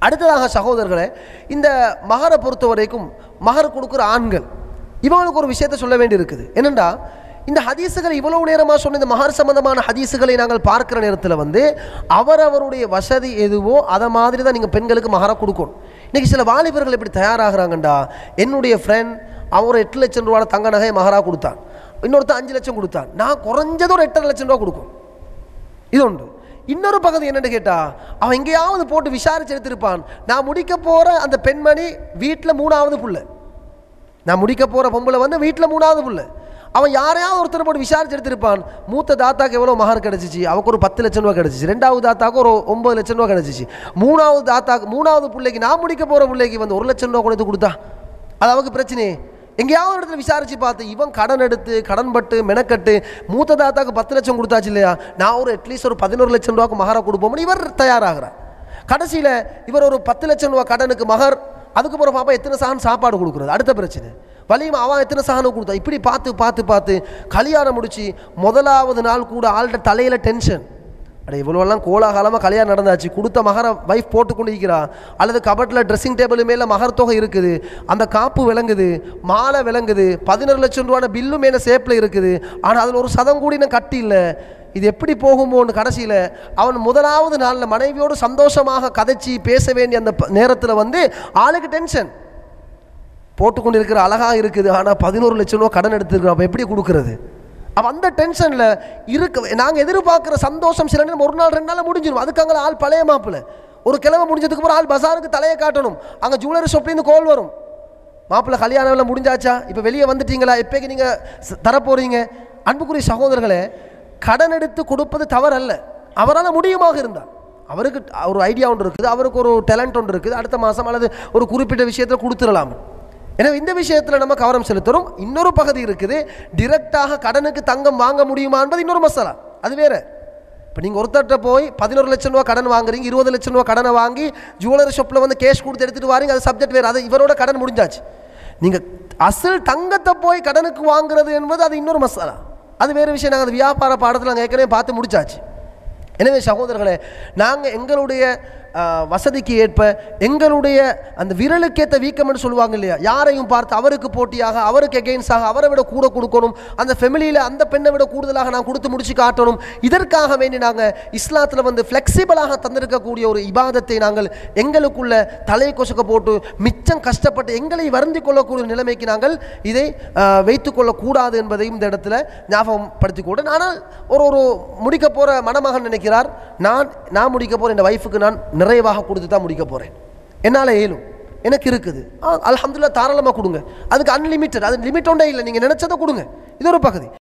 அடுத்ததாக சகோதரர்களே இந்த மகரை பொறுத்த வரைக்கும் மகர் கொடுக்குற ஆண்கள் இவங்களுக்கு ஒரு விஷயத்தை சொல்ல வேண்டி இருக்குது என்னென்னா இந்த ஹதீஸுகள் இவ்வளவு நேரமாக சொன்ன இந்த மகர் சம்பந்தமான ஹதீஸுகளை நாங்கள் பார்க்குற நேரத்தில் வந்து அவரவருடைய வசதி எதுவோ அதை மாதிரி தான் நீங்கள் பெண்களுக்கு மகரை கொடுக்கணும் இன்றைக்கி சில வாலிபர்கள் எப்படி தயாராகிறாங்கண்டா என்னுடைய ஃப்ரெண்ட் அவர் எட்டு லட்சம் ரூபாய் தங்க நகையை மகரா கொடுத்தான் இன்னொருத்தன் அஞ்சு லட்சம் கொடுத்தான் நான் குறைஞ்சது ஒரு எட்டரை லட்சம் ரூபா கொடுக்கும் இது உண்டு இன்னொரு பகுதி என்னன்னு கேட்டா அவன் எங்கேயாவது போட்டு விசாரிச்சு எடுத்திருப்பான் நான் முடிக்க போற அந்த பெண்மணி வீட்டில் மூணாவது புள்ள நான் முடிக்க போற பொம்பளை வந்து வீட்டில் மூணாவது புள்ள அவன் யாரையாவது ஒருத்தர் போட்டு விசாரிச்சு எடுத்திருப்பான் மூத்த தாத்தாக்கு எவ்வளோ மகர் கிடச்சிச்சு அவருக்கு ஒரு பத்து லட்சம் ரூபா கிடச்சிச்சு ரெண்டாவது தாத்தாக்கு ஒரு ஒன்பது லட்சம் ரூபா கிடச்சிச்சு மூணாவது தாத்தாக்கு மூணாவது பிள்ளைக்கு நான் முடிக்க போகிற பிள்ளைக்கு வந்து ஒரு லட்சம் ரூபா கொடுத்து கொடுத்தா அது அவருக்கு பிரச்சனை எங்கேயாவது ஒரு இடத்துல விசாரிச்சு பார்த்து இவன் கடன் எடுத்து கடன் பட்டு மெனக்கட்டு மூத்த தாத்தாக்கு பத்து லட்சம் கொடுத்தாச்சு இல்லையா நான் ஒரு அட்லீஸ்ட் ஒரு பதினோரு லட்சம் ரூபாய்க்கு மகரை கொடுப்போம்னு இவர் தயாராகிறார் கடைசியில் இவர் ஒரு பத்து லட்சம் ரூபா கடனுக்கு மகர் அதுக்கு பிறகு பாப்பா எத்தனை சாகன் சாப்பாடு கொடுக்குறது அடுத்த பிரச்சனை வலியும் அவன் எத்தனை சாகனம் கொடுத்தா இப்படி பார்த்து பார்த்து பார்த்து கல்யாணம் முடிச்சு முதலாவது நாள் கூட ஆள்கிட்ட தலையில் டென்ஷன் அட இவ்வளோலாம் கோலாகாலமாக கல்யாணம் நடந்தாச்சு கொடுத்த மகர வைஃப் போட்டு கொண்டு இருக்கிறா அல்லது கபட்டில் ட்ரெஸ்ஸிங் டேபிள் மேலே மகர் தொகை இருக்குது அந்த காப்பு விளங்குது மாலை விளங்குது பதினொரு லட்சம் ரூபான பில்லும் மேலே சேப்பில் இருக்குது ஆனால் அதில் ஒரு சதம் கூடி நான் கட்டி இல்லை இது எப்படி போகுமோன்னு கடைசியில் அவன் முதலாவது நாளில் மனைவியோடு சந்தோஷமாக கதைச்சி பேச வேண்டிய அந்த நேரத்தில் வந்து ஆளுக்கு டென்ஷன் போட்டுக்கொண்டு இருக்கிற அழகாக இருக்குது ஆனால் பதினோரு லட்சம் ரூபா கடன் எடுத்துருக்கிறோம் அப்போ எப்படி கொடுக்குறது அப்போ அந்த டென்ஷனில் இருக்க நாங்கள் எதிர்பார்க்குற சந்தோஷம் சில நேரம் ஒரு நாள் ரெண்டு நாள் முடிஞ்சிடும் அதுக்கு அங்கே ஆள் பழைய மாப்பிள்ள ஒரு கிழமை முடிஞ்சதுக்கு அப்புறம் ஆள் பசாருக்கு தலையை காட்டணும் அங்கே ஜுவல்லரி ஷாப்லேருந்து கோல் வரும் மாப்பிள்ளை கல்யாணம் எல்லாம் முடிஞ்சாச்சா இப்போ வெளியே வந்துட்டீங்களா எப்போக்கு நீங்கள் தரப்போகிறீங்க அன்புக்குரிய சகோதரர்களே கடன் எடுத்து கொடுப்பது தவறல்ல அவரால் முடியுமாக இருந்தார் அவருக்கு ஒரு ஐடியா ஒன்று இருக்குது அவருக்கு ஒரு டேலண்ட் ஒன்று இருக்குது அடுத்த மாதம் அல்லது ஒரு குறிப்பிட்ட விஷயத்தில் கொடுத்துடலாம் எனவே இந்த விஷயத்தில் நம்ம கவனம் செலுத்துகிறோம் இன்னொரு பகுதி இருக்குது டிரெக்டாக கடனுக்கு தங்கம் வாங்க முடியுமா என்பது இன்னொரு மசாலா அது வேற இப்போ நீங்கள் ஒருத்தர்கிட்ட போய் பதினோரு லட்சம் ரூபா கடன் வாங்குறீங்க இருபது லட்சம் ரூபா கடனை வாங்கி ஜுவல்லரி ஷாப்பில் வந்து கேஷ் கொடுத்து எடுத்துகிட்டு வாரீங்க அது சப்ஜெக்ட் வேறு அது இவரோட கடன் முடிஞ்சாச்சு நீங்கள் அசல் தங்கத்தை போய் கடனுக்கு வாங்குறது என்பது அது இன்னொரு மசாலா அது வேறு விஷயம் நாங்கள் அது வியாபார பாடத்தில் நாங்கள் ஏற்கனவே பார்த்து முடிச்சாச்சு எனவே சகோதரர்களே நாங்கள் எங்களுடைய வசதிக்கு ஏற்ப எங்களுடைய அந்த விரலுக்கேற்ற வீக்கம்னு சொல்லுவாங்க இல்லையா யாரையும் பார்த்து அவருக்கு போட்டியாக அவருக்கு எகெயின்ஸாக அவரை விட கூட கொடுக்கணும் அந்த ஃபெமிலியில் அந்த பெண்ணை விட கூடுதலாக நான் கொடுத்து முடிச்சு காட்டணும் இதற்காக வேண்டி நாங்கள் இஸ்லாத்தில் வந்து ஃப்ளெக்சிபிளாக தந்திருக்கக்கூடிய ஒரு இபாதத்தை நாங்கள் எங்களுக்குள்ள தலை கொசுக்க போட்டு மிச்சம் கஷ்டப்பட்டு எங்களை வருந்தி கொள்ளக்கூடிய நிலைமைக்கு நாங்கள் இதை வைத்துக்கொள்ளக்கூடாது என்பதையும் இந்த இடத்துல ஞாபகப்படுத்திக் கூட ஆனால் ஒரு ஒரு முடிக்க போகிற மணமகன் நினைக்கிறார் நான் நான் முடிக்க போகிற இந்த ஒய்ஃபுக்கு நான் நிறைவாக கொடுத்து தான் முடிக்க போகிறேன் என்னால் ஏலும் எனக்கு இருக்குது அலமதுல்லா தாராளமாக கொடுங்க அதுக்கு அன்லிமிட்டட் அது லிமிட் ஒன்றே இல்லை நீங்கள் நினச்சதை கொடுங்க இது ஒரு பகுதி